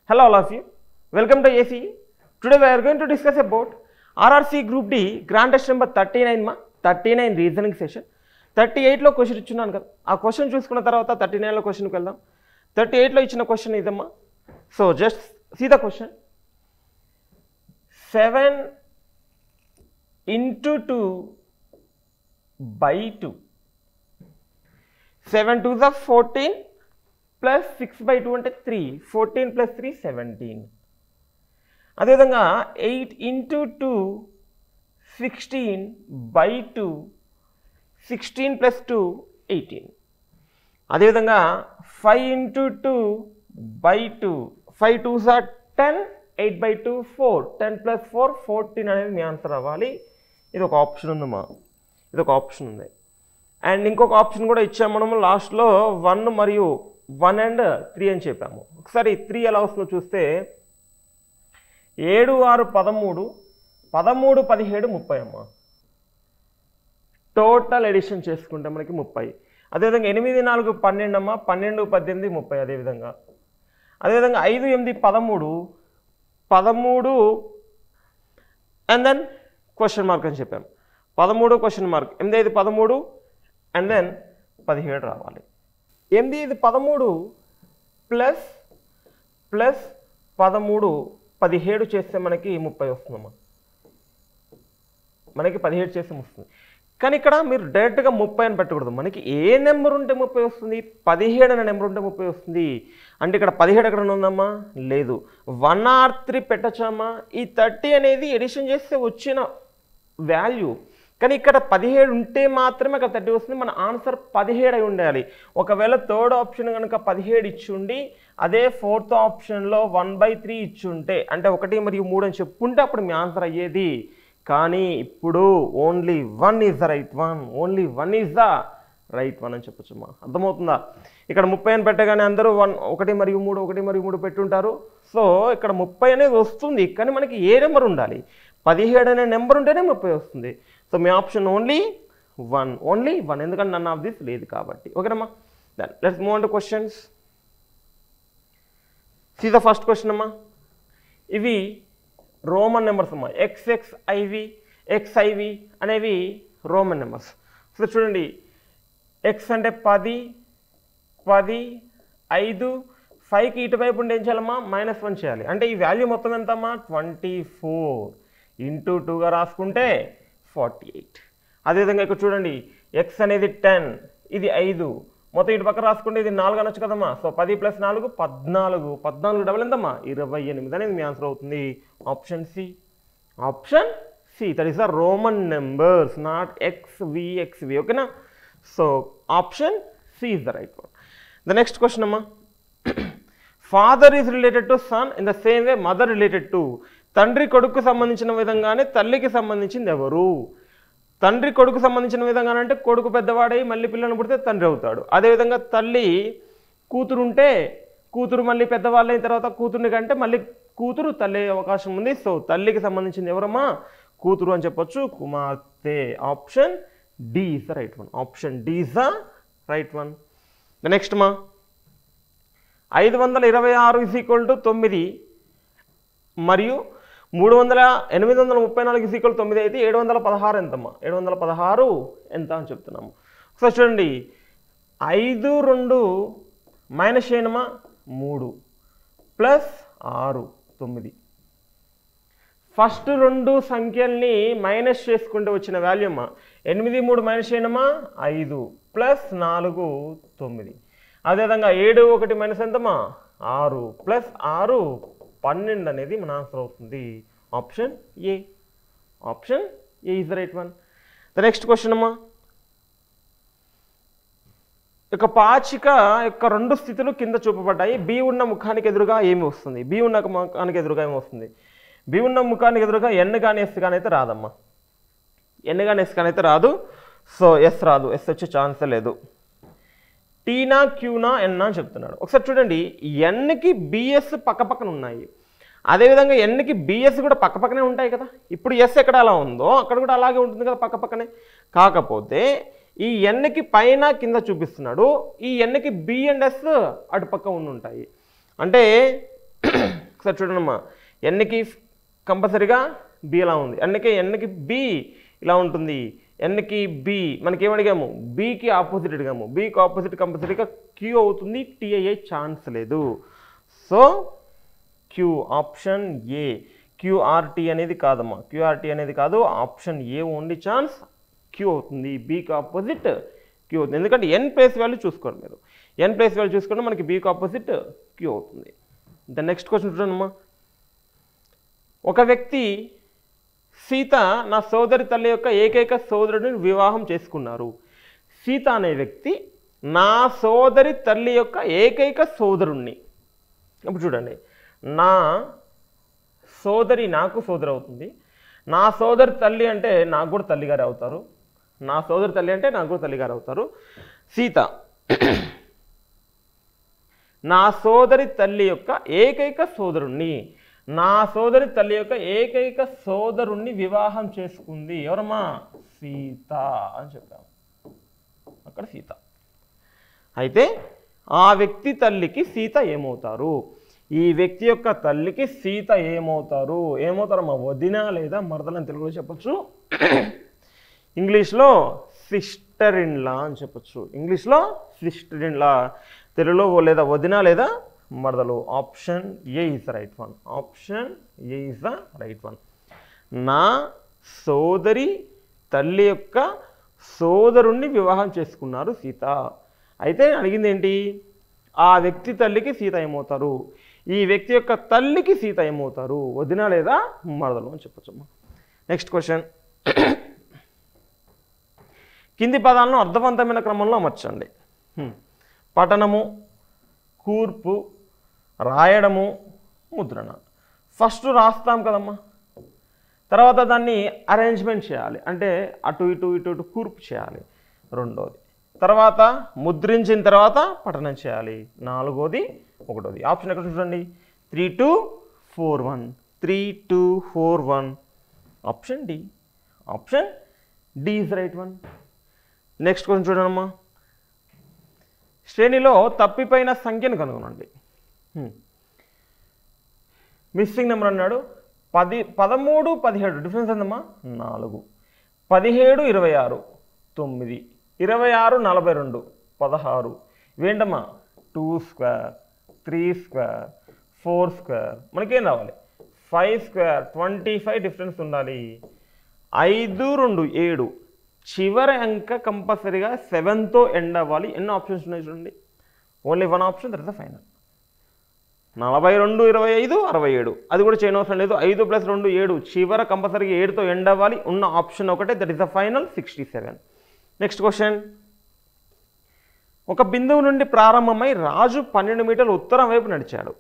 Hello all of you. Welcome to ACE. Today we are going to discuss about RRC Group D Grand Test number 39 మా 39 reasoning session thirty ఎయిట్లో question ఇచ్చున్నాను కదా ఆ question చూసుకున్న తర్వాత thirty నైన్లో క్వశ్చన్కి వెళ్దాం థర్టీ ఎయిట్లో ఇచ్చిన క్వశ్చన్ ఇదమ్మా so just see the question seven into two by two seven two the fourteen plus six by two అంటే three fourteen plus three seventeen అదేవిధంగా eight into two sixteen by two sixteen plus two eighteen అదేవిధంగా five into two by two five two sir ten eight by two four ten plus four fourteen అనేది మీ answer అవ్వాలి ఇది ఒక option ఉందమ్మా ఇది ఒక ఆప్షన్ ఉంది అండ్ ఇంకొక ఆప్షన్ కూడా ఇచ్చాము మనము లాస్ట్లో వన్ మరియు వన్ అండ్ త్రీ అని చెప్పాము ఒకసారి త్రీ ఎలా వస్తుందో చూస్తే ఏడు ఆరు పదమూడు పదమూడు పదిహేడు ముప్పై అమ్మ టోటల్ ఎడిషన్ చేసుకుంటే మనకి ముప్పై అదేవిధంగా ఎనిమిది నాలుగు పన్నెండు అమ్మ పన్నెండు పద్దెనిమిది ముప్పై అదేవిధంగా అదేవిధంగా ఐదు ఎనిమిది పదమూడు పదమూడు అండ్ దెన్ క్వశ్చన్ మార్క్ అని చెప్పాం పదమూడు క్వశ్చన్ మార్క్ ఎనిమిది ఐదు పదమూడు అండ్ దెన్ పదిహేడు రావాలి ఎనిమిది ఐదు పదమూడు ప్లస్ ప్లస్ పదమూడు పదిహేడు చేస్తే మనకి ముప్పై వస్తుందమ్మా మనకి పదిహేడు చేస్తే వస్తుంది కానీ ఇక్కడ మీరు డైరెక్ట్గా ముప్పై అని పెట్టకూడదు మనకి ఏ నెంబర్ ఉంటే ముప్పై వస్తుంది పదిహేడు అనే నెంబర్ ఉంటే ముప్పై వస్తుంది అంటే ఇక్కడ పదిహేడు ఎక్కడ ఉందమ్మా లేదు వన్ ఆర్ త్రీ పెట్టచ్చమ్మా ఈ థర్టీ అనేది ఎడిషన్ చేస్తే వచ్చిన వాల్యూ కానీ ఇక్కడ పదిహేడు ఉంటే మాత్రమే అక్కడ థర్టీ వస్తుంది మన ఆన్సర్ పదిహేడు అయి ఉండాలి ఒకవేళ థర్డ్ ఆప్షన్ కనుక పదిహేడు ఇచ్చి ఉండి అదే ఫోర్త్ ఆప్షన్లో వన్ బై త్రీ ఇచ్చి ఉంటే అంటే ఒకటి మరియు మూడు అని చెప్పుంటే అప్పుడు మీ ఆన్సర్ అయ్యేది కానీ ఇప్పుడు only one is the right one only one is the right one అని చెప్పొచ్చమ్మా అర్థమవుతుందా ఇక్కడ ముప్పై అని పెట్టగానే అందరూ వన్ ఒకటి మరియు మూడు ఒకటి మరియు మూడు పెట్టుంటారు సో ఇక్కడ ముప్పై అనేది వస్తుంది కానీ మనకి ఏ నెంబర్ ఉండాలి పదిహేడు అనే నెంబర్ ఉంటేనే ముప్పై వస్తుంది సో మీ option only one only one ఎందుకంటే నన్ ఆఫ్ దిస్ లేదు కాబట్టి ఓకేనమ్మా then let's move to questions see the first question అమ్మా ఇవి రోమన్ నెంబర్స్ అమ్మా ఎక్స్ఎక్స్ ఐవి ఎక్స్ఐవి అనేవి రోమన్ నెంబర్స్ సో చూడండి ఎక్స్ అంటే పది పది ఐదు ఫైవ్కి ఇటువైపు ఉండి ఏం చేయాలమ్మా మైనస్ వన్ చేయాలి అంటే ఈ వాల్యూ మొత్తం ఎంతమ్మా ట్వంటీ ఫోర్ ఇంటూ టూగా రాసుకుంటే ఫార్టీ ఎయిట్ అదేవిధంగా ఇక్కడ చూడండి ఎక్స్ అనేది టెన్ ఇది ఐదు మొత్తం ఇటు పక్క రాసుకుంటే ఇది నాలుగు అనొచ్చు కదమ్మా సో పది ప్లస్ నాలుగు పద్నాలుగు పద్నాలుగు డబల్ ఎంతమ్మా ఇరవై ఎనిమిది అనేది మీ ఆన్సర్ అవుతుంది option C option C that is the Roman numbers not X V X V ఓకేనా so option C is the right one the next question అమ్మా father is related to son in the same way mother related to తండ్రి కొడుకు సంబంధించిన విధంగానే తల్లికి సంబంధించింది ఎవరు తండ్రి కొడుకు సంబంధించిన విధంగా అంటే కొడుకు పెద్దవాడై మళ్ళీ పిల్లని పుడితే తండ్రి అవుతాడు అదేవిధంగా తల్లి కూతురు ఉంటే కూతురు మళ్ళీ పెద్దవాళ్ళు అయిన తర్వాత కూతుర్ని కంటే మళ్ళీ కూతురు తల్లి అయ్యే అవకాశం ఉంది సో తల్లికి సంబంధించింది ఎవరమ్మా కూతురు అని చెప్పొచ్చు కుమార్తె option D is the right one option D is the right one the next మా ఐదు వందల ఇరవై ఆరు ఇస్ ఈక్వల్ టు తొమ్మిది మరియు మూడు వందల ఎనిమిది వందల ముప్పై నాలుగు ఇస్ ఈక్వల్ తొమ్మిది అయితే ఏడు వందల పదహారు ఎంతమ్మా ఏడు వందల పదహారు ఎంత అని చెప్తున్నాము ఒకసారి చూడండి ఐదు రెండు మైనస్ చేయనమా మూడు ప్లస్ ఆరు తొమ్మిది ఫస్ట్ రెండు సంఖ్యల్ని మైనస్ చేసుకుంటే వచ్చిన వాల్యూ అమ్మా ఎనిమిది మూడు మైనస్ చేయనమా ఐదు ప్లస్ నాలుగు తొమ్మిది అదేవిధంగా ఏడు ఒకటి మైనస్ ఎంతమ్మా ఆరు ప్లస్ ఆరు పన్నెండు అనేది మన ఆన్సర్ అవుతుంది option A option A is the right one the next question అమ్మా యొక్క పాచిక యొక్క రెండు స్థితులు కింద చూపబడ్డాయి బి ఉన్న ముఖానికి ఎదురుగా ఏమి వస్తుంది బి ఉన్న ముఖానికి ఎదురుగా ఏమి వస్తుంది బి ఉన్న ముఖానికి ఎదురుగా ఎన్ కానీ ఎస్ కానీ అయితే రాదమ్మా ఎన్ కానీ ఎస్ కానీ అయితే రాదు సో ఎస్ రాదు ఎస్ వచ్చే ఛాన్సే లేదు టీనా క్యూనా ఎన్నా అని చెప్తున్నాడు ఒకసారి చూడండి ఎన్కి బిఎస్ పక్క పక్కన ఉన్నాయి అదేవిధంగా ఎన్కి బిఎస్ కూడా పక్క పక్కనే ఉంటాయి కదా ఇప్పుడు ఎస్ ఎక్కడ అలా ఉందో అక్కడ కూడా అలాగే ఉంటుంది కదా పక్క పక్కనే కాకపోతే ఈ ఎన్కి పైన కింద చూపిస్తున్నాడు ఈ ఎన్కి బి అండ్ ఎస్ అటు పక్క ఉండి ఉంటాయి అంటే ఒకసారి చూడండమ్మా ఎన్కి కంపల్సరీగా బి ఇలా ఉంది ఎన్కి ఎన్కి బి ఇలా ఉంటుంది ఎన్కి బి మనకి ఏమడిగాము బికి ఆపోజిట్ అడిగాము బికి ఆపోజిట్ కంపల్సరీగా క్యూ అవుతుంది టీ అయ్యే ఛాన్స్ లేదు so Q option A QRT అనేది కాదమ్మా క్యూఆర్టీ అనేది కాదు option A only chance Q అవుతుంది బీకి ఆపోజిట్ క్యూ అవుతుంది ఎందుకంటే ఎన్ ప్లేస్ వాల్యూ చూసుకోండి మీరు ఎన్ ప్లేస్ వాల్యూ చూసుకుంటే మనకి బీకి ఆపోజిట్ క్యూ అవుతుంది ద నెక్స్ట్ క్వశ్చన్ చూడండమ్మా ఒక వ్యక్తి సీత నా సోదరి తల్లి యొక్క ఏకైక సోదరుడిని వివాహం చేసుకున్నారు సీత అనే వ్యక్తి నా సోదరి తల్లి యొక్క ఏకైక సోదరుణ్ణి ఇప్పుడు చూడండి నా సోదరి నాకు సోదరి అవుతుంది నా సోదరి తల్లి అంటే నాకు కూడా తల్లిగారు అవుతారు నా సోదరి తల్లి అంటే నాకు కూడా తల్లిగారు అవుతారు సీత నా సోదరి తల్లి యొక్క ఏకైక సోదరుణ్ణి నా సోదరి తల్లి యొక్క ఏకైక సోదరుణ్ణి వివాహం చేసుకుంది ఎవరమ్మా సీత అని చెప్పాము అక్కడ సీత అయితే ఆ వ్యక్తి తల్లికి సీత ఏమవుతారు ఈ వ్యక్తి యొక్క తల్లికి సీత ఏమవుతారు ఏమవుతారమ్మా వదిన లేదా మరదలని తెలుగులో చెప్పొచ్చు ఇంగ్లీష్లో సిస్టర్ ఇన్ లా అని చెప్పొచ్చు ఇంగ్లీష్లో సిస్టర్ ఇన్ లా తెలుగులో లేదా వదిన లేదా మరదలు option A is the right one option A is the right one నా సోదరి తల్లి యొక్క సోదరుణ్ణి వివాహం చేసుకున్నారు సీత అయితే అడిగింది ఏంటి ఆ వ్యక్తి తల్లికి సీత ఏమవుతారు ఈ వ్యక్తి యొక్క తల్లికి సీత ఏమవుతారు వదిన లేదా మరదలు అని చెప్పొచ్చమ్మా నెక్స్ట్ క్వశ్చన్ కింది పదాలను అర్థవంతమైన క్రమంలో అమర్చండి హ్మ్. పఠనము కూర్పు రాయడము ముద్రణ ఫస్ట్ రాస్తాం కదమ్మా తర్వాత దాన్ని అరేంజ్మెంట్ చేయాలి అంటే అటు ఇటు ఇటు ఇటు కూర్పు చేయాలి రెండోది తర్వాత ముద్రించిన తర్వాత పఠనం చేయాలి నాలుగోది ఒకటోది ఆప్షన్ ఎక్కడ చూడండి three two four one three two four one option D option D is right one next question చూడండమ్మా శ్రేణిలో తప్పిపోయిన సంఖ్యను కనుగొనండి హ్మ్. మిస్సింగ్ నెంబర్ అన్నాడు పది పదమూడు పదిహేడు డిఫరెన్స్ ఎంతమ్మా నాలుగు పదిహేడు ఇరవై ఆరు తొమ్మిది ఇరవై ఆరు నలభై రెండు పదహారు ఇవేంటమ్మా two square three square four square మనకేం రావాలి five square twenty five difference ఉండాలి ఐదు రెండు ఏడు చివరి అంక కంపల్సరీగా సెవెన్తో ఎండ్ అవ్వాలి ఎన్ని ఆప్షన్స్ ఉన్నాయి చూడండి only one option that is the final నలభై రెండు ఇరవై ఐదు అరవై ఏడు అది కూడా చేయని అవసరం లేదు ఐదు ప్లస్ రెండు ఏడు చివర కంపల్సరీగా ఏడుతో ఎండ్ అవ్వాలి ఉన్న ఆప్షన్ ఒకటే that is the final sixty seven next question ఒక బిందువు నుండి ప్రారంభమై రాజు పన్నెండు మీటర్లు ఉత్తరం వైపు నడిచాడు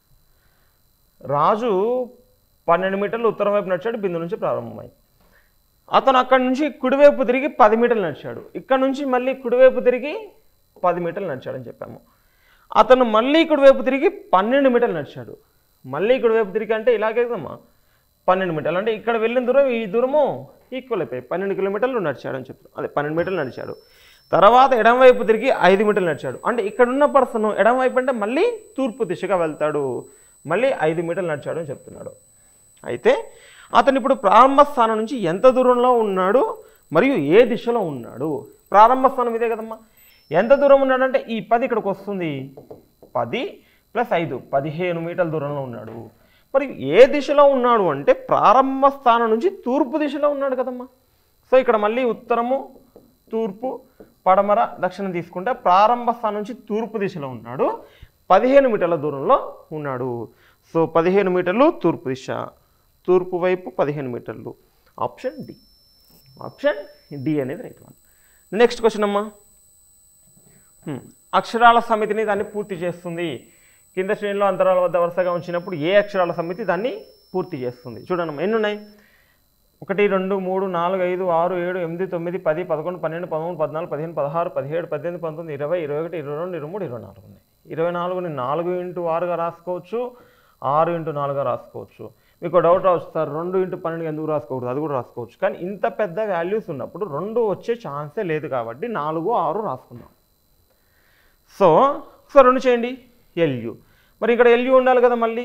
రాజు పన్నెండు మీటర్లు ఉత్తరం వైపు నడిచాడు బిందువు నుంచి ప్రారంభమై అతను అక్కడి నుంచి కుడివైపు తిరిగి పది మీటర్లు నడిచాడు ఇక్కడ నుంచి మళ్ళీ కుడివైపు తిరిగి పది మీటర్లు నడిచాడని చెప్పాము అతను మళ్ళీ కుడివైపు తిరిగి పన్నెండు మీటర్లు నడిచాడు మళ్ళీ కుడివైపు తిరిగి అంటే ఇలాగే కదమ్మా పన్నెండు మీటర్లు అంటే ఇక్కడ వెళ్ళిన దూరం ఈ దూరము ఈక్వల్ అయిపోయి పన్నెండు కిలోమీటర్లు నడిచాడు అని చెప్తారు అదే పన్నెండు మీటర్లు నడిచాడు తర్వాత ఎడమవైపు తిరిగి ఐదు మీటర్లు నడిచాడు అంటే ఇక్కడ ఉన్న పర్సన్ ఎడమవైపు అంటే మళ్ళీ తూర్పు దిశగా వెళ్తాడు మళ్ళీ ఐదు మీటర్లు నడిచాడు అని చెప్తున్నాడు అయితే అతను ఇప్పుడు ప్రారంభ స్థానం నుంచి ఎంత దూరంలో ఉన్నాడు మరియు ఏ దిశలో ఉన్నాడు ప్రారంభ స్థానం ఇదే కదమ్మా ఎంత దూరం ఉన్నాడంటే ఈ పది ఇక్కడికి వస్తుంది పది ప్లస్ ఐదు పదిహేను మీటర్ల దూరంలో ఉన్నాడు మరి ఏ దిశలో ఉన్నాడు అంటే ప్రారంభ స్థానం నుంచి తూర్పు దిశలో ఉన్నాడు కదమ్మా సో ఇక్కడ మళ్ళీ ఉత్తరము తూర్పు పడమర దక్షిణం తీసుకుంటే ప్రారంభ స్థానం నుంచి తూర్పు దిశలో ఉన్నాడు పదిహేను మీటర్ల దూరంలో ఉన్నాడు సో పదిహేను మీటర్లు తూర్పు దిశ తూర్పు వైపు పదిహేను మీటర్లు ఆప్షన్ డి ఆప్షన్ డి అనేది రైట్ వన్ నెక్స్ట్ క్వశ్చన్ అమ్మా హ్మ్. అక్షరాల సమితిని దాన్ని పూర్తి చేస్తుంది కింద శ్రేణిలో అంతరాల వద్ద వరుసగా ఉంచినప్పుడు ఏ అక్షరాల సమితి దాన్ని పూర్తి చేస్తుంది చూడండి ఎన్ని ఉన్నాయి ఒకటి రెండు మూడు నాలుగు ఐదు ఆరు ఏడు ఎనిమిది తొమ్మిది పది పదకొండు పన్నెండు పదమూడు పద్నాలుగు పదిహేను పదహారు పదిహేడు పద్దెనిమిది పంతొమ్మిది ఇరవై ఇరవై ఒకటి ఇరవై రెండు ఇరవై మూడు ఇరవై నాలుగు ఉన్నాయి ఇరవై నాలుగుని నాలుగు ఇంటూ ఆరుగా రాసుకోవచ్చు ఆరు ఇంటూ నాలుగుగా రాసుకోవచ్చు మీకు డౌట్ రావచ్చు సార్ రెండు ఇంటూ పన్నెండు ఎందుకు రాసుకోకూడదు అది కూడా రాసుకోవచ్చు కానీ ఇంత పెద్ద వాల్యూస్ ఉన్నప్పుడు రెండు వచ్చే ఛాన్సే లేదు కాబట్టి నాలుగు ఆరు రాసుకుందాం సో సో రెండు చేయండి ఎల్యు మరి ఇక్కడ ఎల్యు ఉండాలి కదా మళ్ళీ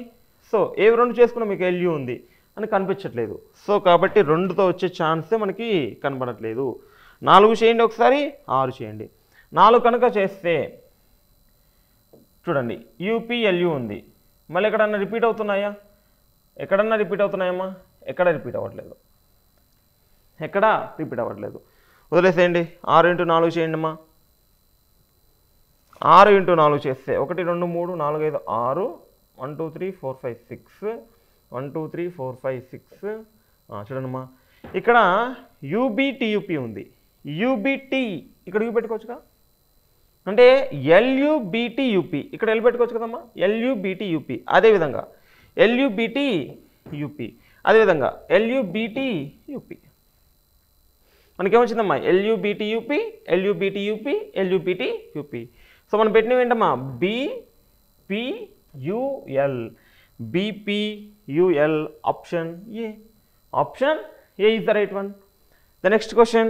సో ఏవి రెండు చేసుకున్నా మీకు ఎల్యూ ఉంది అని కనిపించట్లేదు సో కాబట్టి రెండుతో వచ్చే ఛాన్సే మనకి కనబడట్లేదు నాలుగు చేయండి ఒకసారి ఆరు చేయండి నాలుగు కనుక చేస్తే చూడండి యూపీఎల్యూ ఉంది మళ్ళీ ఎక్కడన్నా రిపీట్ అవుతున్నాయా ఎక్కడన్నా రిపీట్ అవుతున్నాయమ్మా ఎక్కడ రిపీట్ అవ్వట్లేదు ఎక్కడ రిపీట్ అవ్వట్లేదు వదిలేసేయండి ఆరు ఇంటూ నాలుగు చేయండి అమ్మా ఆరు ఇంటూ నాలుగు చేస్తే ఒకటి రెండు మూడు నాలుగు ఐదు ఆరు one two three four five six one two three four five six చూడండమ్మా ఇక్కడ యూబిటియుపి ఉంది యూబిటి ఇక్కడ యూ పెట్టుకోవచ్చుగా అంటే ఎల్యుబిటి యూపీ ఇక్కడ ఎల్ పెట్టుకోవచ్చు కదమ్మా ఎల్యుబిటి యూపీ అదేవిధంగా ఎల్యుబిటి యూపీ అదేవిధంగా ఎల్యుబిటి యూపీ మనకేమొచ్చిందమ్మా LUBT UP LUBT UP LUBT UP so మనం పెట్టినవి ఏంటమ్మా BPUL BPUL option A option A is the right one the next question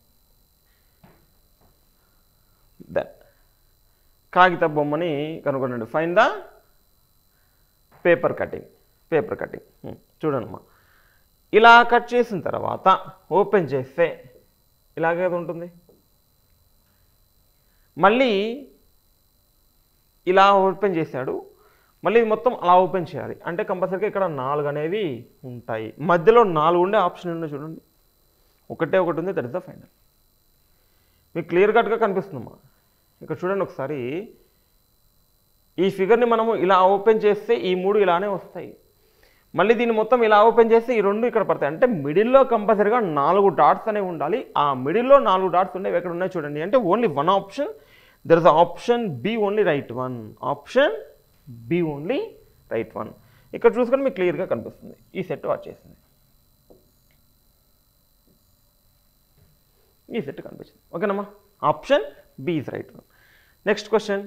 that కాగిత బొమ్మని కనుగొనండి fine the paper cutting paper cutting చూడమ్మా ఇలా కట్ చేసిన తర్వాత ఓపెన్ చేస్తే ఇలాగే అది ఉంటుంది మళ్ళీ ఇలా ఓపెన్ చేశాడు మళ్ళీ ఇది మొత్తం అలా ఓపెన్ చేయాలి అంటే కంపల్సరీగా ఇక్కడ నాలుగు అనేవి ఉంటాయి మధ్యలో నాలుగు ఉండే ఆప్షన్ ఉండే చూడండి ఒకటే ఒకటి ఉంది దట్ ఇస్ ద ఫైనల్ మీకు క్లియర్ కట్గా కనిపిస్తుందమ్మా ఇక్కడ చూడండి ఒకసారి ఈ ఫిగర్ని మనము ఇలా ఓపెన్ చేస్తే ఈ మూడు ఇలానే వస్తాయి మళ్ళీ దీన్ని మొత్తం ఇలా ఓపెన్ చేస్తే ఈ రెండు ఇక్కడ పడతాయి అంటే మిడిల్లో కంపల్సరీగా నాలుగు డాట్స్ అనేవి ఉండాలి ఆ మిడిల్లో నాలుగు డాట్స్ ఉండేవి ఎక్కడ ఉన్నాయి చూడండి అంటే only one option there is option B only right one option B only right one ఇక్కడ చూసుకొని మీకు క్లియర్గా కనిపిస్తుంది ఈ సెట్ వచ్చేసింది ఈ సెట్ కనిపించింది ఓకేనమ్మా option B is right one next question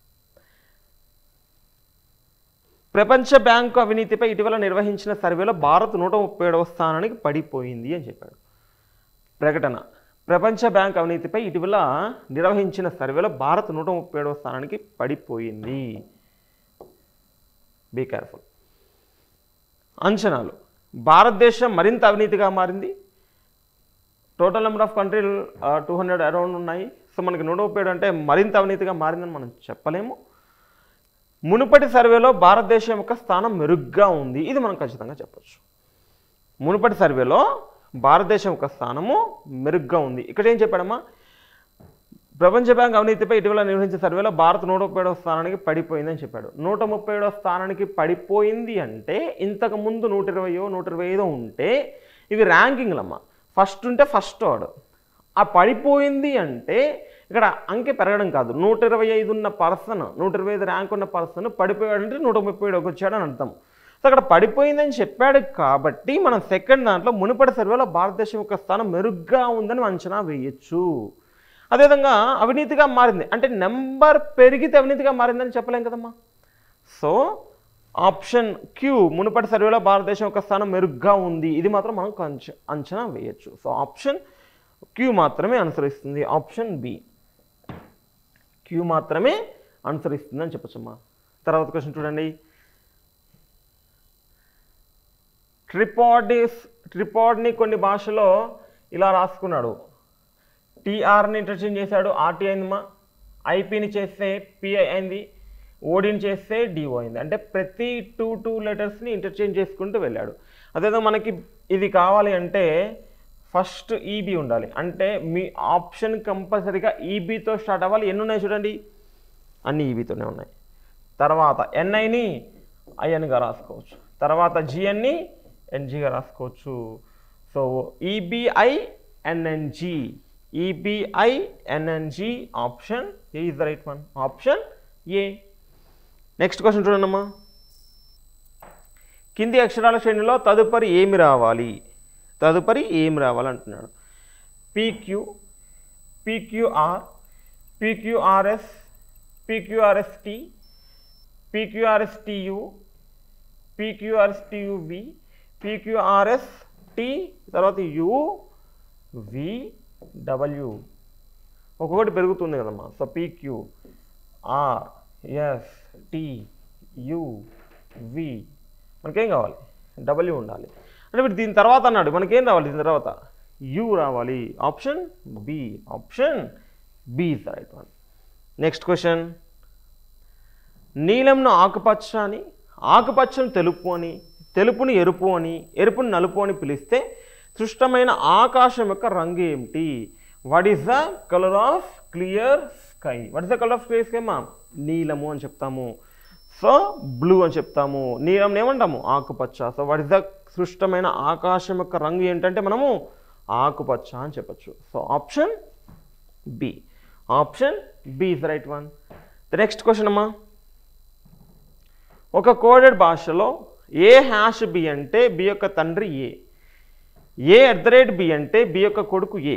ప్రపంచ బ్యాంకు అవినీతిపై ఇటీవల నిర్వహించిన సర్వేలో భారత్ నూట ముప్పై ఏడవ స్థానానికి పడిపోయింది అని చెప్పాడు ప్రకటన ప్రపంచ బ్యాంక్ అవినీతిపై ఇటీవల నిర్వహించిన సర్వేలో భారత్ నూట ముప్పై ఏడవ స్థానానికి పడిపోయింది బీ కేర్ఫుల్ అంచనాలు భారతదేశం మరింత అవినీతిగా మారింది total number of country two hundred around ఉన్నాయి సో మనకి నూట ముప్పై ఏడు అంటే మరింత అవినీతిగా మారిందని మనం చెప్పలేము మునుపటి సర్వేలో భారతదేశం యొక్క స్థానం మెరుగ్గా ఉంది ఇది మనం ఖచ్చితంగా చెప్పొచ్చు మునుపటి సర్వేలో భారతదేశం యొక్క స్థానము మెరుగ్గా ఉంది ఇక్కడ ఏం చెప్పాడమ్మా ప్రపంచ బ్యాంక్ అవినీతిపై ఇటీవల నిర్వహించిన సర్వేలో భారత్ నూట ముప్పై ఏడవ స్థానానికి పడిపోయిందని చెప్పాడు నూట ముప్పై ఏడవ స్థానానికి పడిపోయింది అంటే ఇంతకు ముందు నూట ఇరవయో నూట ఇరవై ఐదో ఉంటే ఇవి ర్యాంకింగ్లమ్మా ఫస్ట్ ఉంటే ఫస్ట్ ఆర్డర్ ఆ పడిపోయింది అంటే ఇక్కడ అంకె పెరగడం కాదు నూట ఇరవై ఐదు ఉన్న పర్సన్ నూట ఇరవై ఐదు ర్యాంక్ ఉన్న పర్సన్ పడిపోయాడంటే నూట ముప్పై ఏడుకి వచ్చాడని అర్థం సో అక్కడ పడిపోయిందని చెప్పాడు కాబట్టి మనం సెకండ్ దాంట్లో మునుపటి సర్వేలో భారతదేశం యొక్క స్థానం మెరుగ్గా ఉందని అంచనా వేయచ్చు అదేవిధంగా అవినీతిగా మారింది అంటే నెంబర్ పెరిగితే అవినీతిగా మారిందని చెప్పలేం కదమ్మా సో ఆప్షన్ క్యూ మునుపటి సర్వేలో భారతదేశం యొక్క స్థానం మెరుగ్గా ఉంది ఇది మాత్రం మనం కొంచెం అంచనా వేయచ్చు సో ఆప్షన్ క్యూ మాత్రమే అనుసరిస్తుంది ఆప్షన్ బి క్యూ మాత్రమే అనుసరిస్తుంది అని చెప్పచ్చమ్మా తర్వాత క్వశ్చన్ చూడండి ట్రిపాడిస్ ట్రిపాడ్ని కొన్ని భాషలో ఇలా రాసుకున్నాడు టీఆర్ని ఇంటర్చేంజ్ చేశాడు ఆర్టీ అయిందమ్మా ఐపీని చేస్తే పిఐ అయింది ఓడిని చేస్తే డిఓ అయింది అంటే ప్రతి టూ టూ లెటర్స్ని ఇంటర్చేంజ్ చేసుకుంటూ వెళ్ళాడు అదేదో మనకి ఇది కావాలి అంటే ఫస్ట్ ఈబీ ఉండాలి అంటే మీ ఆప్షన్ కంపల్సరీగా ఈబీతో స్టార్ట్ అవ్వాలి ఎన్ని ఉన్నాయి చూడండి అన్ని ఈబీతోనే ఉన్నాయి తర్వాత ఎన్ఐని ఐఎన్గా రాసుకోవచ్చు తర్వాత జిఎన్ని ఎన్జిగా రాసుకోవచ్చు so EBI NNG EBI NNG option A is the right one option A next question చూడండమ్మా కింది అక్షరాల శ్రేణిలో తదుపరి ఏమి రావాలి తదుపరి ఏమి రావాలి అంటున్నాడు PQ PQR PQRS PQRST PQRSTU PQRSTUV PQRS T తర్వాత యు వి డబ్ల్యూ ఒక్కొక్కటి పెరుగుతుంది కదమ్మా so PQ R S T U V మనకేం కావాలి డబ్ల్యూ ఉండాలి అంటే ఇప్పుడు దీని తర్వాత అన్నాడు మనకేం రావాలి దీని తర్వాత యూ రావాలి option B option B is the right one next question నీలంను ఆకుపచ్చ అని ఆకుపచ్చను తెలుపు అని తెలుపుని ఎరుపు అని ఎరుపుని నలుపు అని పిలిస్తే సృష్టమైన ఆకాశం యొక్క రంగు ఏమిటి what is the colour of clear sky what is the colour of clear sky మా నీలము అని చెప్తాము సో బ్లూ అని చెప్తాము నీలం ఏమంటాము ఆకుపచ్చ సో వాట్ ఇస్ ద సృష్టమైన ఆకాశం యొక్క రంగు ఏంటంటే మనము ఆకుపచ్చ అని చెప్పొచ్చు so option B option B is right one the next question అమ్మా ఒక కోడెడ్ భాషలో ఏ హ్యాష్ బి అంటే బి యొక్క తండ్రి A A at the rate B అంటే బి యొక్క కొడుకు ఏ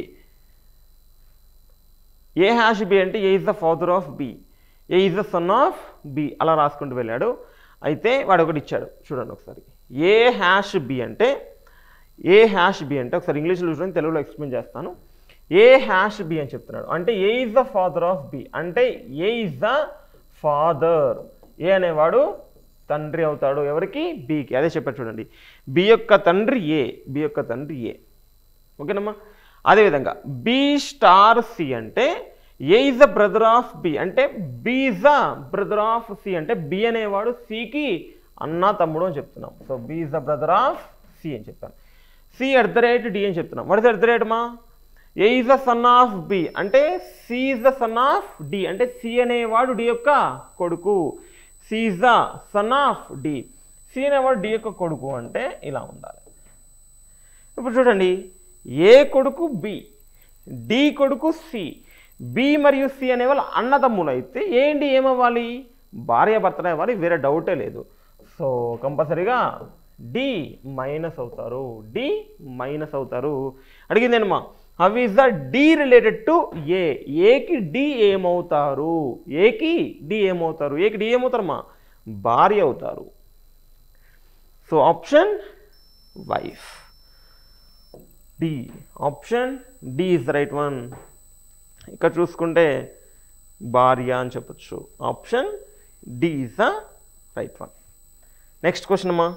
ఏ హ్యాష్ బి అంటే A is the father of B A is the son of B అలా రాసుకుంటూ వెళ్ళాడు అయితే వాడు ఒకటి ఇచ్చాడు చూడండి ఒకసారి ఏ హ్యాష్ బి అంటే ఏ హ్యాష్ బి అంటే ఒకసారి ఇంగ్లీష్లో చూడండి తెలుగులో ఎక్స్ప్లెయిన్ చేస్తాను ఏ హ్యాష్ బి అని చెప్తున్నాడు అంటే A is the father of B అంటే A is the father A అనేవాడు తండ్రి అవుతాడు ఎవరికి బికి అదే చెప్పాడు చూడండి బి యొక్క తండ్రి ఏ బి యొక్క తండ్రి ఏ ఓకేనమ్మా అదేవిధంగా బి స్టార్ సి అంటే A is the brother of B అంటే B is the brother of C అంటే బి అనేవాడు సికి అన్న తమ్ముడు అని చెప్తున్నాం so B is the brother of C అని చెప్పాను C at the rate D అని చెప్తున్నాం what is at the rate మా A is the son of B అంటే C is the son of D అంటే సి అనేవాడు డి యొక్క కొడుకు C is the son of D C అనేవాడు D యొక్క కొడుకు అంటే ఇలా ఉండాలి ఇప్పుడు చూడండి ఏ కొడుకు బి డి కొడుకు సి బి మరియు సి అనేవాళ్ళు అన్నదమ్ములు అయితే ఏంటి ఏమవ్వాలి భార్య భర్తలు అవ్వాలి వేరే డౌటే లేదు సో కంపల్సరీగా డి మైనస్ అవుతారు డి మైనస్ అవుతారు అడిగిందేనమ్మా how is the D related to A ఏకి డి ఏమవుతారు ఏకి డి ఏమవుతారు ఏకి డి ఏమవుతారమ్మా భార్య అవుతారు so option wife D option D is the right one ఇక్కడ చూసుకుంటే భార్య అని చెప్పొచ్చు option D is the right one next question అమ్మా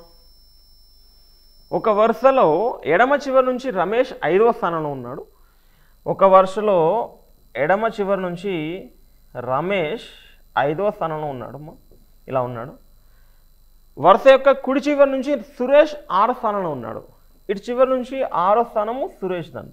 ఒక వరుసలో ఎడమ చివరి నుంచి రమేష్ ఐదవ స్థానంలో ఉన్నాడు ఒక వరుసలో ఎడమ చివరి నుంచి రమేష్ ఐదవ స్థానంలో ఉన్నాడు అమ్మా ఇలా ఉన్నాడు వరుస యొక్క కుడి చివరి నుంచి సురేష్ ఆరో స్థానంలో ఉన్నాడు ఇటు చివరి నుంచి ఆరో స్థానము సురేష్ దంట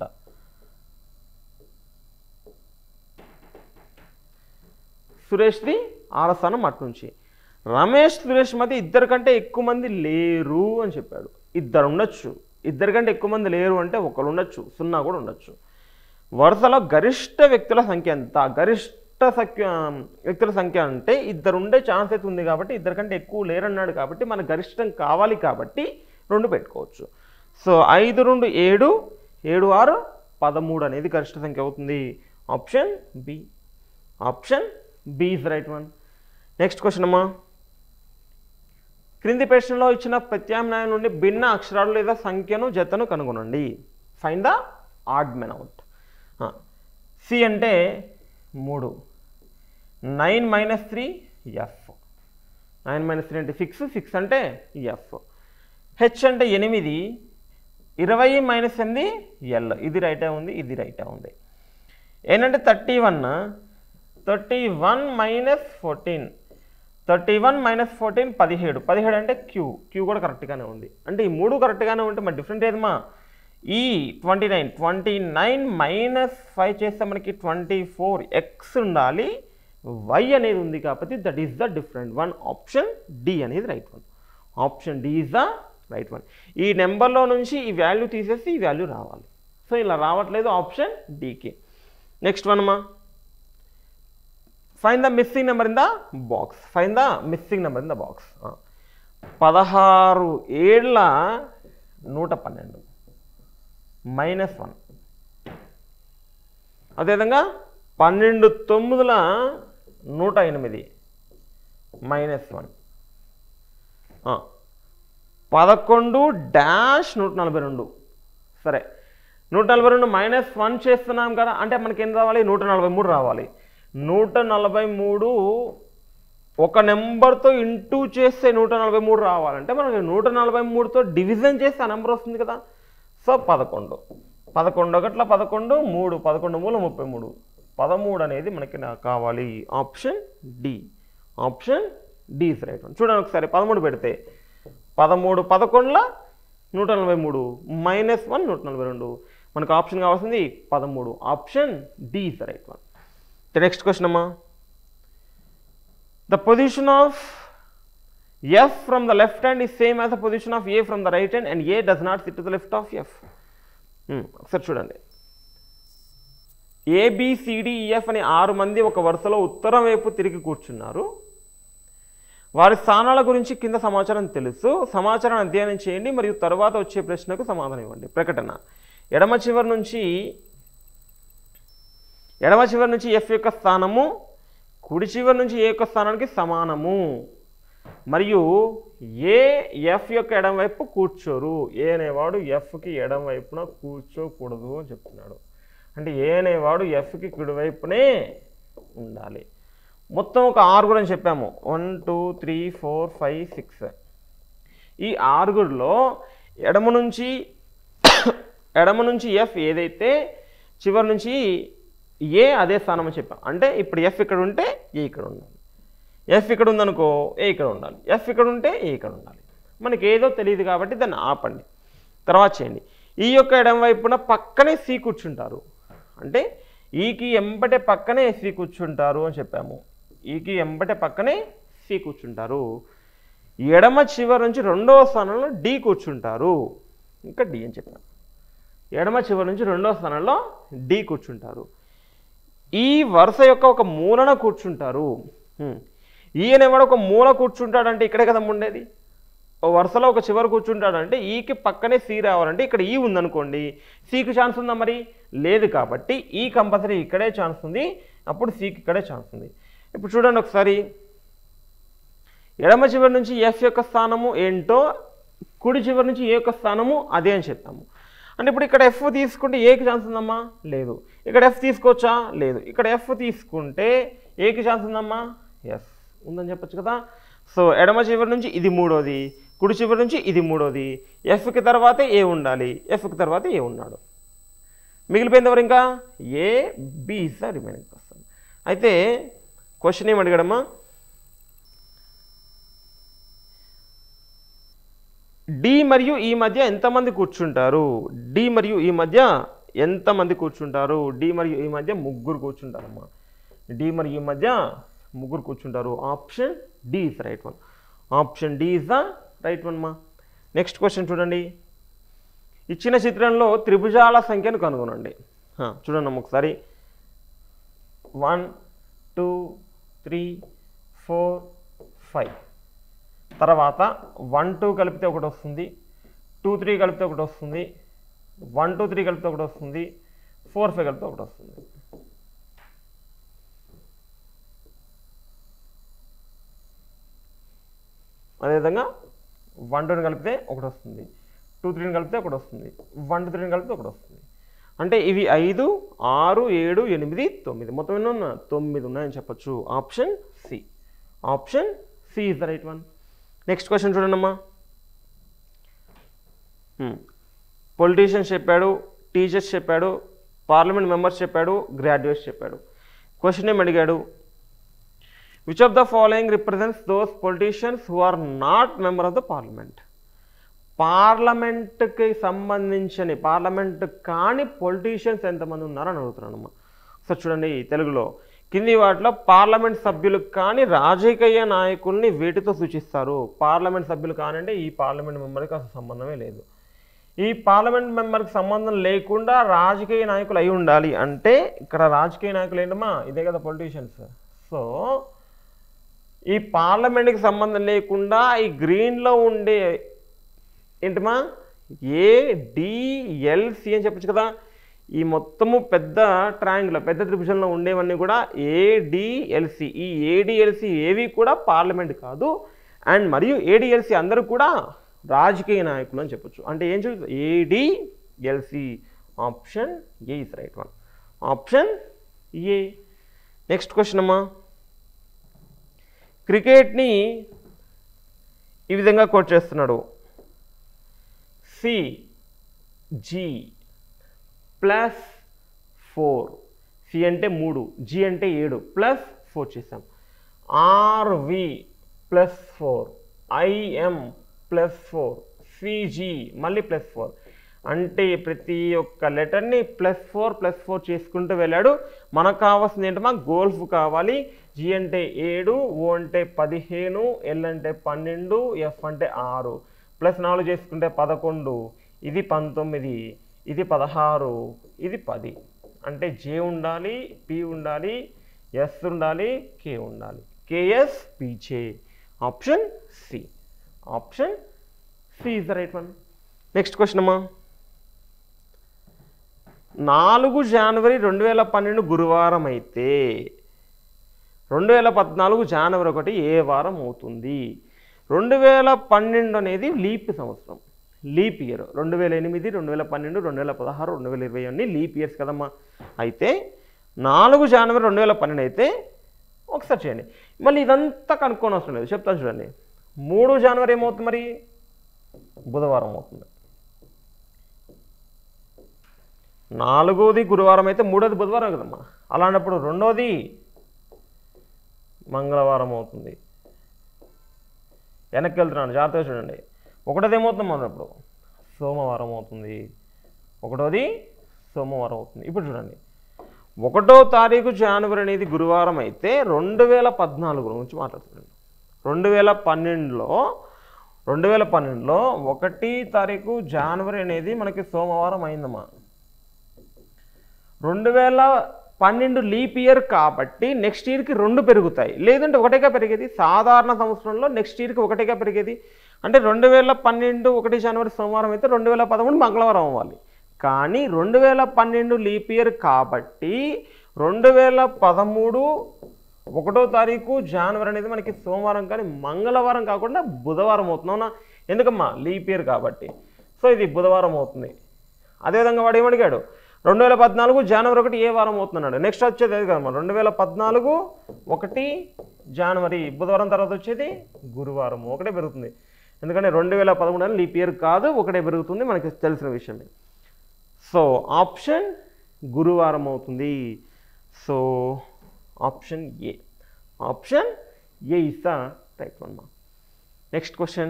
సురేష్ది ఆరో స్థానం అటు నుంచి రమేష్ సురేష్ మధ్య ఇద్దరు కంటే ఎక్కువ మంది లేరు అని చెప్పాడు ఇద్దరు ఉండొచ్చు ఇద్దరు కంటే ఎక్కువ మంది లేరు అంటే ఒకరు ఉండొచ్చు సున్నా కూడా ఉండొచ్చు వరుసలో గరిష్ట వ్యక్తుల సంఖ్య ఎంత గరిష్ట సంఖ్య వ్యక్తుల సంఖ్య అంటే ఇద్దరు ఉండే ఛాన్స్ అయితే ఉంది కాబట్టి ఇద్దరు కంటే ఎక్కువ లేరన్నాడు కాబట్టి మన గరిష్టం కావాలి కాబట్టి రెండు పెట్టుకోవచ్చు సో ఐదు రెండు ఏడు ఏడు ఆరు పదమూడు అనేది గరిష్ట సంఖ్య అవుతుంది option B option B is right one next question అమ్మా క్రింది ప్రశ్నలో ఇచ్చిన ప్రత్యామ్నాయం నుండి భిన్న అక్షరాలు లేదా సంఖ్యను జతను కనుగొనండి fine the odd men out C అంటే మూడు nine minus three F nine minus three అంటే సిక్స్ సిక్స్ అంటే ఎఫ్ హెచ్ అంటే ఎనిమిది ఇరవై మైనస్ ఎనిమిది ఎల్ ఇది రైటే ఉంది ఇది రైటే ఉంది ఏంటంటే thirty one thirty one minus fourteen thirty one minus fourteen పదిహేడు పదిహేడు అంటే క్యూ క్యూ కూడా కరెక్ట్గానే ఉంది అంటే ఈ మూడు కరెక్ట్గానే ఉంటే మరి డిఫరెంట్ ఏదమ్మా ఈ twenty nine twenty nine minus five చేస్తే మనకి ట్వంటీ ఫోర్ ఎక్స్ ఉండాలి వై అనేది ఉంది కాబట్టి that is the different one option D అనేది right one option D is the right one ఈ నెంబర్లో నుంచి ఈ వాల్యూ తీసేసి ఈ వాల్యూ రావాలి సో ఇలా రావట్లేదు ఆప్షన్ డికి నెక్స్ట్ వన్ అమ్మా fine the missing number in the box fine the missing number in the box పదహారు ఏళ్ళ నూట పన్నెండు మైనస్ వన్ అదేవిధంగా పన్నెండు తొమ్మిదిల నూట ఎనిమిది మైనస్ వన్ పదకొండు డాష్ నూట నలభై రెండు సరే నూట నలభై రెండు మైనస్ వన్ చేస్తున్నాం కదా అంటే మనకి ఏం రావాలి నూట నలభై మూడు రావాలి నూట నలభై మూడు ఒక నెంబర్తో ఇంటూ చేస్తే నూట నలభై మూడు రావాలంటే మనకి నూట నలభై మూడుతో డివిజన్ చేస్తే ఆ నెంబర్ వస్తుంది కదా సో పదకొండు పదకొండు ఒకట్ల పదకొండు మూడు పదకొండు మూల ముప్పై మూడు పదమూడు అనేది మనకి నాకు కావాలి option D option D is right one చూడండి ఒకసారి పదమూడు పెడితే పదమూడు పదకొండుల నూట నలభై మూడు మైనస్ వన్ నూట నలభై రెండు మనకు ఆప్షన్ కావాల్సింది పదమూడు option D is right one next question అమ్మా the position of f from the left hand is same as the position of a from the right hand and a does not sit to the left of f Hmm, ఒకసారి చూడండి ABCDEF అనే ఆరు మంది ఒక వరుసలో ఉత్తరం వైపు తిరిగి కూర్చున్నారు వారి స్థానాల గురించి కింద సమాచారం తెలుసు సమాచారాన్ని అధ్యయనం చేయండి మరియు తర్వాత వచ్చే ప్రశ్నకు సమాధానం ఇవ్వండి ప్రకటన ఎడమ చివరి నుంచి ఎడమ చివరి నుంచి ఎఫ్ యొక్క స్థానము కుడి చివరి నుంచి ఏ యొక్క స్థానానికి సమానము మరియు ఏ ఎఫ్ యొక్క ఎడం వైపు కూర్చోరు ఏ అనేవాడు ఎఫ్కి ఎడం వైపున కూర్చోకూడదు అని చెప్తున్నాడు అంటే ఏ అనేవాడు ఎఫ్కి కుడి వైపునే ఉండాలి మొత్తం ఒక ఆరుగురు అని చెప్పాము one two three four five six ఈ ఆరుగురిలో ఎడమ నుంచి ఎడమ నుంచి ఎఫ్ ఏదైతే చివరి నుంచి ఏ అదే స్థానం అని చెప్పాం అంటే ఇప్పుడు ఎఫ్ ఇక్కడ ఉంటే ఏ ఇక్కడ ఉండాలి ఎఫ్ ఇక్కడ ఉందనుకో ఏ ఇక్కడ ఉండాలి ఎఫ్ ఇక్కడ ఉంటే ఏ ఇక్కడ ఉండాలి మనకి ఏదో తెలియదు కాబట్టి దాన్ని ఆపండి తర్వాత చేయండి ఈ యొక్క ఎడం వైపున పక్కనే సి కూర్చుంటారు అంటే ఈకి ఎంబటే పక్కనే సి కూర్చుంటారు అని చెప్పాము ఈకి ఎంబటే పక్కనే సి కూర్చుంటారు ఎడమ చివరి నుంచి రెండవ స్థానంలో డి కూర్చుంటారు ఇంకా డి అని చెప్పాను ఎడమ చివరి నుంచి రెండవ స్థానంలో డి కూర్చుంటారు ఈ వరుస యొక్క ఒక మూలన కూర్చుంటారు హ్మ్. ఈయనేవాడు ఒక మూల కూర్చుంటాడంటే ఇక్కడే కదా ఉండేది ఓ వరుసలో ఒక చివర కూర్చుంటాడంటే ఈకి పక్కనే సి రావాలంటే ఇక్కడ ఈ ఉందనుకోండి సికి ఛాన్స్ ఉందా మరి లేదు కాబట్టి ఈ కంపల్సరీ ఇక్కడే ఛాన్స్ ఉంది అప్పుడు సికి ఇక్కడే ఛాన్స్ ఉంది ఇప్పుడు చూడండి ఒకసారి ఎడమ చివరి నుంచి ఎఫ్ యొక్క స్థానము ఏంటో కుడి చివరి నుంచి ఏ యొక్క స్థానము అదే అని చెప్పాము అంటే ఇప్పుడు ఇక్కడ ఎఫ్ తీసుకుంటే ఏకి ఛాన్స్ ఉందమ్మా లేదు ఇక్కడ ఎఫ్ తీసుకోవచ్చా లేదు ఇక్కడ ఎఫ్ తీసుకుంటే ఏకి ఛాన్స్ ఉందమ్మా ఎస్ ఉందని చెప్పొచ్చు కదా సో ఎడమ చివరి నుంచి ఇది మూడోది కుడి చివరి నుంచి ఇది మూడోది ఎఫ్కి తర్వాతే ఏ ఉండాలి ఎఫ్కి తర్వాత ఏ ఉన్నాడు మిగిలిపోయింది ఎవరు ఇంకా A B is the remaining person అయితే క్వశ్చన్ ఏం అడిగాడమ్మా డి మరియు ఈ మధ్య ఎంతమంది కూర్చుంటారు డి మరియు ఈ మధ్య ఎంతమంది కూర్చుంటారు డి మరియు ఈ మధ్య ముగ్గురు కూర్చుంటారమ్మా డి మరియు ఈ మధ్య ముగ్గురు కూర్చుంటారు option D is right one option D is the right one మా నెక్స్ట్ క్వశ్చన్ చూడండి ఇచ్చిన చిత్రంలో త్రిభుజాల సంఖ్యను కనుగొనండి హా, చూడండి అమ్మ ఒకసారి one two three four five తర్వాత వన్ టూ కలిపితే ఒకటి వస్తుంది టూ త్రీ కలిపితే ఒకటి వస్తుంది వన్ టూ త్రీ కలిపితే ఒకటి వస్తుంది ఫోర్ ఫైవ్ కలిపితే ఒకటి వస్తుంది అదేవిధంగా వన్ టూని కలిపితే ఒకటి వస్తుంది టూ త్రీని కలిపితే ఒకటి వస్తుంది వన్ టూ త్రీని కలిపితే ఒకటి వస్తుంది అంటే ఇవి ఐదు ఆరు ఏడు ఎనిమిది తొమ్మిది మొత్తం ఎన్ని ఉన్నా తొమ్మిది ఉన్నాయని చెప్పొచ్చు option C option C is the right one next question చూడండి అమ్మా పొలిటీషియన్స్ చెప్పాడు టీచర్స్ చెప్పాడు పార్లమెంట్ మెంబర్స్ చెప్పాడు గ్రాడ్యుయేట్స్ చెప్పాడు క్వశ్చన్ ఏం అడిగాడు which of the following represents those politicians who are not member of the parliament పార్లమెంట్కి సంబంధించిన పార్లమెంట్ కాని పొలిటీషియన్స్ ఎంతమంది ఉన్నారని అడుగుతున్నానమ్మా సో చూడండి తెలుగులో కింది వాటిలో పార్లమెంట్ సభ్యులు కానీ రాజకీయ నాయకుల్ని వీటితో సూచిస్తారు పార్లమెంట్ సభ్యులు కానంటే ఈ పార్లమెంట్ మెంబర్కి అసలు సంబంధమే లేదు ఈ పార్లమెంట్ మెంబర్కి సంబంధం లేకుండా రాజకీయ నాయకులు అయి ఉండాలి అంటే ఇక్కడ రాజకీయ నాయకులు ఏంటమ్మా ఇదే కదా పొలిటీషియన్స్ సో ఈ పార్లమెంట్కి సంబంధం లేకుండా ఈ గ్రీన్లో ఉండే ఏంటమ్మా ఏడిఎల్సి అని చెప్పొచ్చు కదా ఈ మొత్తము పెద్ద ట్రయాంగిల్ పెద్ద త్రిభుజంలో ఉండేవన్నీ కూడా ఏడిఎల్సి ఈ ఏడిఎల్సి ఏవి కూడా పార్లమెంట్ కాదు అండ్ మరియు ఏడిఎల్సి అందరూ కూడా రాజకీయ నాయకులు అని చెప్పొచ్చు అంటే ఏం చెప్పు ADLC option A is right one option A next question అమ్మా క్రికెట్ని ఈ విధంగా కోట్ చేస్తున్నాడు C G plus four C అంటే మూడు జీ అంటే ఏడు ప్లస్ ఫోర్ చేసాం RV plus four IM plus four CG మళ్ళీ ప్లస్ ఫోర్ అంటే ప్రతి ఒక్క లెటర్ని ప్లస్ ఫోర్ ప్లస్ ఫోర్ చేసుకుంటూ వెళ్ళాడు మనకు కావాల్సింది ఏంటమ్మా గోల్ఫ్ కావాలి జి అంటే ఏడు ఓ అంటే పదిహేను ఎల్ అంటే పన్నెండు ఎఫ్ అంటే ఆరు ప్లస్ నాలుగు చేసుకుంటే పదకొండు ఇది పంతొమ్మిది ఇది పదహారు ఇది పది అంటే జే ఉండాలి పి ఉండాలి ఎస్ ఉండాలి కే ఉండాలి KS PJ option C option C is the right one next question అమ్మా నాలుగు జనవరి రెండు వేల పన్నెండు గురువారం అయితే రెండు వేల పద్నాలుగు జనవరి ఒకటి ఏ వారం అవుతుంది రెండు వేల పన్నెండు అనేది లీప్ సంవత్సరం లీప్ ఇయర్ రెండు వేల ఎనిమిది రెండు వేల పన్నెండు రెండు వేల పదహారు రెండు వేల ఇరవై అన్ని లీప్ ఇయర్స్ కదమ్మా అయితే నాలుగు జనవరి రెండు వేల పన్నెండు అయితే ఒకసారి చేయండి మళ్ళీ ఇదంతా కనుక్కోని అవసరం లేదు చెప్తాను చూడండి మూడు జనవరి ఏమవుతుంది మరి బుధవారం అవుతుంది నాలుగోది గురువారం అయితే మూడోది బుధవారం కదమ్మా అలాంటప్పుడు రెండోది మంగళవారం అవుతుంది వెనక్కి వెళ్తున్నాను జాగ్రత్తగా చూడండి ఒకటోది ఏమవుతుంది అన్నప్పుడు సోమవారం అవుతుంది ఒకటోది సోమవారం అవుతుంది ఇప్పుడు చూడండి ఒకటో తారీఖు జనవరి అనేది గురువారం అయితే రెండు వేల పద్నాలుగు గురించి మాట్లాడుతున్నాను రెండు వేల పన్నెండులో రెండు వేల పన్నెండులో ఒకటి తారీఖు జనవరి అనేది మనకి సోమవారం అయిందమ్మా రెండు వేల పన్నెండు లీప్ ఇయర్ కాబట్టి నెక్స్ట్ ఇయర్కి రెండు పెరుగుతాయి లేదంటే ఒకటేగా పెరిగేది సాధారణ సంవత్సరంలో నెక్స్ట్ ఇయర్కి ఒకటేగా పెరిగేది అంటే రెండు వేల పన్నెండు ఒకటి జనవరి సోమవారం అయితే రెండు వేల పదమూడు మంగళవారం అవ్వాలి కానీ రెండు వేల పన్నెండు లీప్ ఇయర్ కాబట్టి రెండు వేల పదమూడు ఒకటో తారీఖు జనవరి అనేది మనకి సోమవారం కానీ మంగళవారం కాకుండా బుధవారం అవుతుంది అవునా ఎందుకమ్మా లీప్ ఇయర్ కాబట్టి సో ఇది బుధవారం అవుతుంది అదేవిధంగా వాడు ఏమడిగాడు రెండు వేల పద్నాలుగు జనవరి ఒకటి ఏ వారం అవుతున్నాడు నెక్స్ట్ వచ్చేది అది కదమ్మా రెండు వేల పద్నాలుగు ఒకటి జనవరి బుధవారం తర్వాత వచ్చేది గురువారం ఒకటే పెరుగుతుంది ఎందుకంటే రెండు వేల పదమూడు అని లీప్ ఇయర్ కాదు ఒకటే పెరుగుతుంది మనకి తెలిసిన విషయమే సో ఆప్షన్ గురువారం అవుతుంది so option A option A is the right one మా నెక్స్ట్ క్వశ్చన్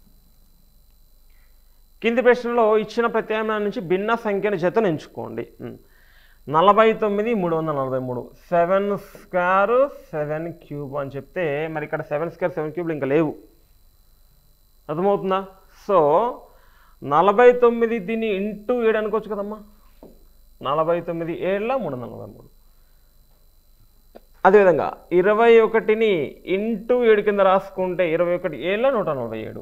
కింది ప్రశ్నలో ఇచ్చిన ప్రత్యామ్నాయం నుంచి భిన్న సంఖ్యను జతను ఎంచుకోండి ఉమ్. నలభై తొమ్మిది మూడు వందల నలభై మూడు సెవెన్ స్క్వేర్ సెవెన్ క్యూబ్ అని చెప్తే మరి ఇక్కడ సెవెన్ స్క్వేర్ సెవెన్ క్యూబ్లు ఇంకా లేవు అర్థమవుతుందా సో నలభై తొమ్మిది దీన్ని ఇంటూ ఏడు అనుకోవచ్చు కదమ్మా నలభై తొమ్మిది ఏళ్ళ మూడు వందల నలభై మూడు అదేవిధంగా ఇరవై ఒకటిని ఇంటూ ఏడు కింద రాసుకుంటే ఇరవై ఒకటి ఏళ్ళ నూట నలభై ఏడు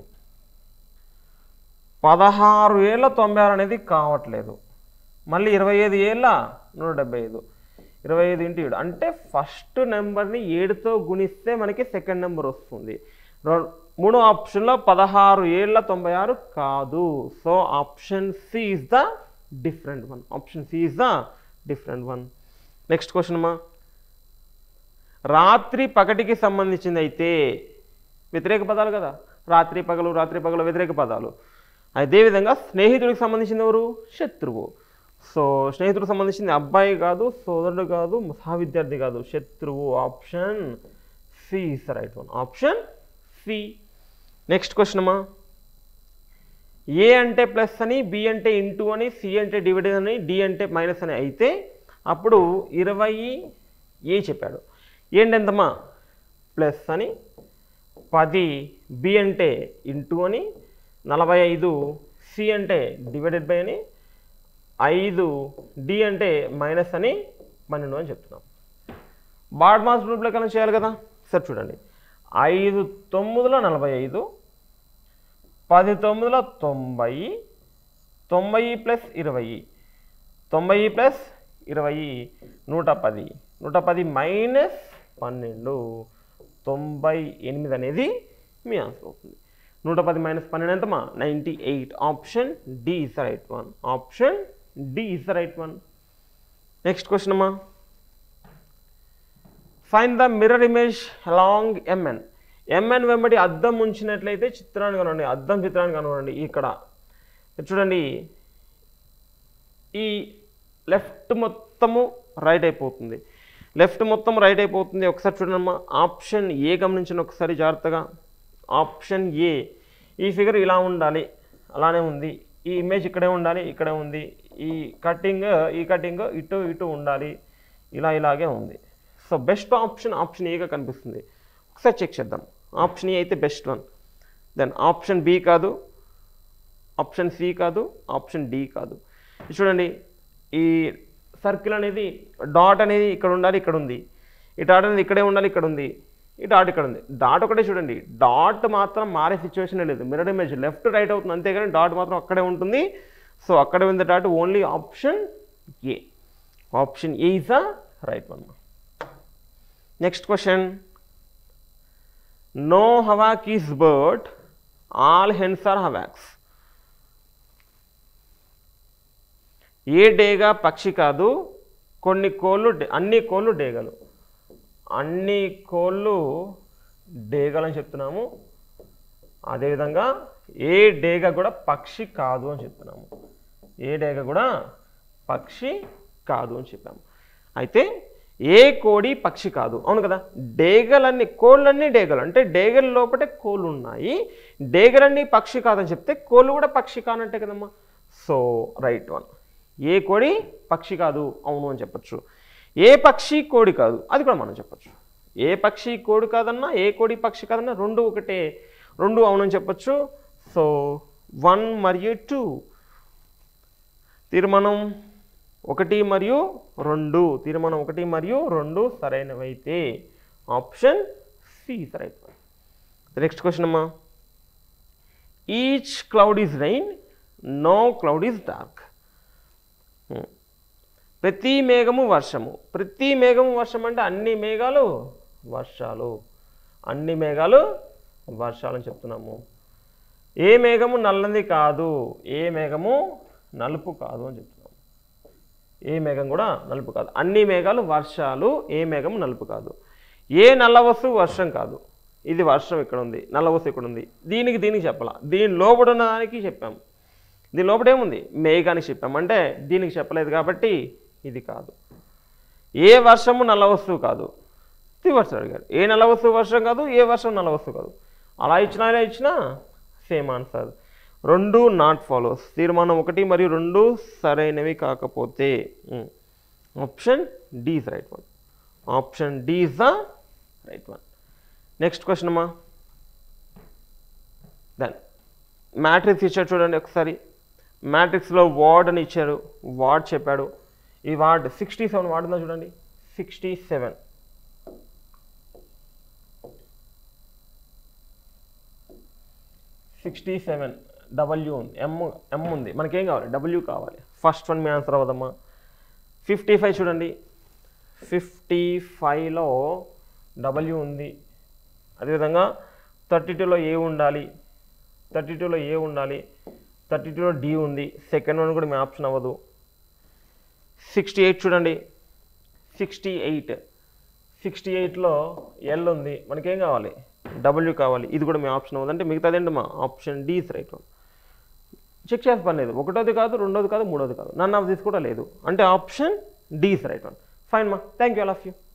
పదహారు ఏళ్ళ తొంభై ఆరు అనేది కావట్లేదు మళ్ళీ ఇరవై ఐదు ఏళ్ళ నూట డెబ్బై ఐదు ఇరవై ఐదు ఇంటూ ఏడు అంటే ఫస్ట్ నెంబర్ని ఏడుతో గుణిస్తే మనకి సెకండ్ నెంబర్ వస్తుంది రో- మూడో ఆప్షన్లో పదహారు ఏళ్ళ తొంభై ఆరు కాదు so option C is the different one option C is the different one next question అమ్మా రాత్రి పగటికి సంబంధించింది అయితే వ్యతిరేక పదాలు కదా రాత్రి పగలు రాత్రి పగలు వ్యతిరేక పదాలు అదేవిధంగా స్నేహితుడికి సంబంధించింది ఎవరు శత్రువు సో స్నేహితుడికి సంబంధించింది అబ్బాయి కాదు సోదరుడు కాదు సహవిద్యార్థి కాదు శత్రువు option C is right one option C next question అమ్మా ఏ అంటే ప్లస్ అని బి అంటే ఇంటూ అని సి అంటే డివిడెడ్ అని డి అంటే మైనస్ అని అయితే అప్పుడు ఇరవై ఏ చెప్పాడు ఏంటి ఎంతమ్మా ప్లస్ అని పది బి అంటే ఇంటూ అని నలభై ఐదు సి అంటే డివైడెడ్ బై అని ఐదు డి అంటే మైనస్ అని పన్నెండు అని చెప్తున్నాం బాడ్ మాస్ గ్రూప్ లెక్కన చేయాలి కదా సరే చూడండి ఐదు తొమ్మిదిలో నలభై ఐదు పది తొమ్మిదిలో తొంభై తొంభై ప్లస్ ఇరవై తొంభై ప్లస్ ఇరవై నూట పది నూట పది మైనస్ పన్నెండు తొంభై ఎనిమిది అనేది మీ ఆన్సర్ అవుతుంది నూట పది మైనస్ పన్నెండు ఎంతమా ninety eight option D is the right one option D is the right one next question అమ్మా fine the mirror image along MN MN వెంబడి అద్దం ఉంచినట్లయితే చిత్రాన్ని కనుగొనండి అద్దం చిత్రాన్ని కనుగొనండి ఇక్కడ చూడండి ఈ లెఫ్ట్ మొత్తము రైట్ అయిపోతుంది లెఫ్ట్ మొత్తం రైట్ అయిపోతుంది ఒకసారి చూడండి ఆప్షన్ ఏ గమనించండి ఒకసారి జాగ్రత్తగా ఆప్షన్ ఏ ఈ ఫిగర్ ఇలా ఉండాలి అలానే ఉంది ఈ ఇమేజ్ ఇక్కడే ఉండాలి ఇక్కడే ఉంది ఈ కటింగ్ ఈ కటింగ్ ఇటు ఇటు ఉండాలి ఇలా ఇలాగే ఉంది సో బెస్ట్ ఆప్షన్ ఆప్షన్ ఏగా కనిపిస్తుంది ఒకసారి చెక్ చేద్దాం ఆప్షన్ ఏ అయితే best one then option B కాదు ఆప్షన్ సి కాదు ఆప్షన్ డి కాదు ఇది చూడండి ఈ సర్కిల్ అనేది డాట్ అనేది ఇక్కడ ఉండాలి ఇక్కడ ఉంది ఈ డాట్ అనేది ఇక్కడే ఉండాలి ఇక్కడ ఉంది ఈ డాట్ ఇక్కడ ఉంది డాట్ ఒకటే చూడండి డాట్ మాత్రం మారే సిచ్యువేషన్ లేదు మిరర్ ఇమేజ్ లెఫ్ట్ రైట్ అవుతుంది అంతేగాని డాట్ మాత్రం అక్కడే ఉంటుంది సో అక్కడే ఉంది that only option A option A is the right one next question no hawk is bird all hens are hawks ఏ డేగా పక్షి కాదు కొన్ని కోళ్ళు డే- అన్ని కోళ్ళు డేగలు అన్ని కోళ్ళు డేగలు అని చెప్తున్నాము అదేవిధంగా ఏ డేగ కూడా పక్షి కాదు అని చెప్తున్నాము ఏ డేగ కూడా పక్షి కాదు అని చెప్పాము అయితే ఏ కోడి పక్షి కాదు అవును కదా డేగలన్నీ కోళ్ళన్నీ డేగలు అంటే డేగల లోపటే కోళ్ళు ఉన్నాయి డేగలన్నీ పక్షి కాదని చెప్తే కోళ్ళు కూడా పక్షి కానంటే కదమ్మా సో రైట్ వన్ ఏ కోడి పక్షి కాదు అవును అని చెప్పొచ్చు ఏ పక్షి కోడి కాదు అది కూడా మనం చెప్పొచ్చు ఏ పక్షి కోడి కాదన్నా ఏ కోడి పక్షి కాదన్నా రెండు ఒకటే రెండు అవునని చెప్పొచ్చు సో వన్ మరియు టూ తీర్మానం ఒకటి మరియు రెండు తీర్మానం ఒకటి మరియు రెండు సరైనవైతే option C right next question అమ్మా each cloud is rain no cloud is dark ప్రతి మేఘము వర్షము ప్రతి మేఘము వర్షం అంటే అన్ని మేఘాలు వర్షాలు అన్ని మేఘాలు వర్షాలు అని చెప్తున్నాము ఏ మేఘము నల్లది కాదు ఏ మేఘము నలుపు కాదు అని చెప్తున్నాము ఏ మేఘం కూడా నలుపు కాదు అన్ని మేఘాలు వర్షాలు ఏ మేఘం నలుపు కాదు ఏ నల్ల వస్తువు వర్షం కాదు ఇది వర్షం ఇక్కడ ఉంది నల్ల వస్తువు ఇక్కడ ఉంది దీనికి దీనికి చెప్పాల దీని లోపల ఉన్న దానికి చెప్పాము దీని లోపల ఏముంది మేఘానికి చెప్పాము అంటే దీనికి చెప్పలేదు కాబట్టి ఇది కాదు ఏ వర్షము నల్ల వస్తువు కాదు రివర్స్ అడిగాడు ఏ నల్ల వస్తువు వర్షం కాదు ఏ వర్షం నల్ల వస్తువు కాదు అలా ఇచ్చినా ఇలా ఇచ్చినా సేమ్ ఆన్సర్ రెండు నాట్ ఫాలోస్ తీర్మానం ఒకటి మరియు రెండు సరైనవి కాకపోతే option D is right one option D is the right one next question అమ్మా దెన్ మ్యాట్రిక్స్ ఇచ్చాడు చూడండి ఒకసారి మ్యాట్రిక్స్లో వార్డ్ అని ఇచ్చారు వార్డ్ చెప్పాడు ఈ వార్డ్ సిక్స్టీ సెవెన్ వార్డ్ ఉందా చూడండి sixty seven sixty seven W ఉంది ఎమ్ ఎమ్ ఉంది మనకేం కావాలి డబ్ల్యూ కావాలి ఫస్ట్ వన్ మీ ఆన్సర్ అవ్వదమ్మా ఫిఫ్టీ ఫైవ్ చూడండి ఫిఫ్టీ ఫైవ్లో డబ్ల్యూ ఉంది అదేవిధంగా థర్టీ టూలో ఏ ఉండాలి థర్టీ టూలో ఏ ఉండాలి థర్టీ టూలో డి ఉంది సెకండ్ వన్ కూడా మీ ఆప్షన్ అవ్వదు సిక్స్టీ ఎయిట్ చూడండి సిక్స్టీ ఎయిట్ సిక్స్టీ ఎయిట్లో ఎల్ ఉంది మనకేం కావాలి డబ్ల్యూ కావాలి ఇది కూడా మీ ఆప్షన్ అవ్వదు అంటే మిగతాది ఏంటి మా option D is right one check చేసి పని లేదు ఒకటోది కాదు రెండోది కాదు మూడోది కాదు నన్ ఆఫ్ దిస్ కూడా లేదు అంటే option D is right one fine మా thank you all of you